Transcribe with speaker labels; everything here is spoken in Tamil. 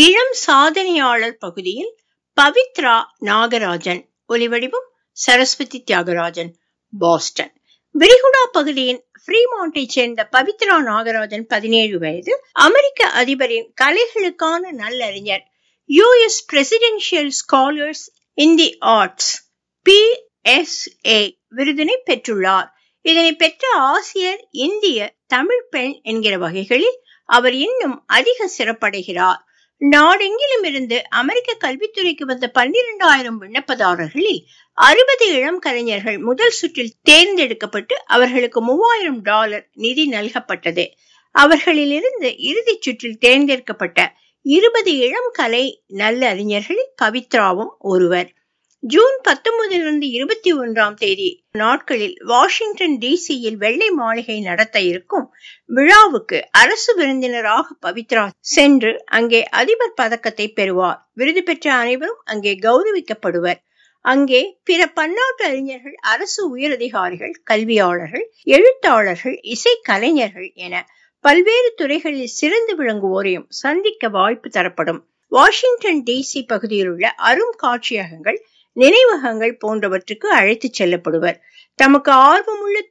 Speaker 1: இளம் சாதனையாளர் பகுதியில் பவித்ரா நாகராஜன் ஒலிவடிவம் சரஸ்வதி தியாகராஜன் பாஸ்டன் விரிகுடா பகுதியின் ஃப்ரீமாண்டை சேர்ந்த பவித்ரா நாகராஜன் பதினேழு வயது அமெரிக்க அதிபரின் கலைகளுக்கான நல்லறிஞர் US presidential scholars in the arts P S A விருதினை பெற்றுள்ளார் இதனை பெற்ற ஆசிரியர் இந்திய தமிழ் பெண் என்கிற வகைகளில் அவர் இன்னும் அதிக சிறப்படைகிறார் நாடெங்கிலும் இருந்து அமெரிக்க கல்வித்துறைக்கு வந்த பன்னிரண்டாயிரம் விண்ணப்பதாரர்களில் அறுபது இளம் கலைஞர்கள் முதல் சுற்றில் தேர்ந்தெடுக்கப்பட்டு அவர்களுக்கு மூவாயிரம் டாலர் நிதி நல்கப்பட்டது அவர்களிலிருந்து இறுதிச் சுற்றில் தேர்ந்தெடுக்கப்பட்ட இருபது இளம் கலை நல்ல அறிஞர்களில் பவித்ராவும் ஒருவர் ஜூன் பத்தொன்பதிலிருந்து இருபத்தி ஒன்றாம் தேதி நாட்களில் வாஷிங்டன் டிசியில் வெள்ளை மாளிகை நடத்த இருக்கும் விழாவுக்கு அரசு விருந்தினராக பவித்ரா சென்று அங்கே அதிபர் பதக்கத்தை பெறுவார் விருது பெற்ற அனைவரும் அங்கே கௌரவிக்கப்படுவர் அங்கே பிற பன்னாட்டு அறிஞர்கள் அரசு உயரதிகாரிகள் கல்வியாளர்கள் எழுத்தாளர்கள் இசை கலைஞர்கள் என பல்வேறு துறைகளில் சிறந்து விளங்குவோரையும் சந்திக்க வாய்ப்பு தரப்படும் வாஷிங்டன் டிசி பகுதியில் உள்ள அரும் காட்சியகங்கள் நினைவகங்கள் போன்றவற்றுக்கு அழைத்துச் செல்லப்படுவர் தமக்கு ஆர்வமுள்ள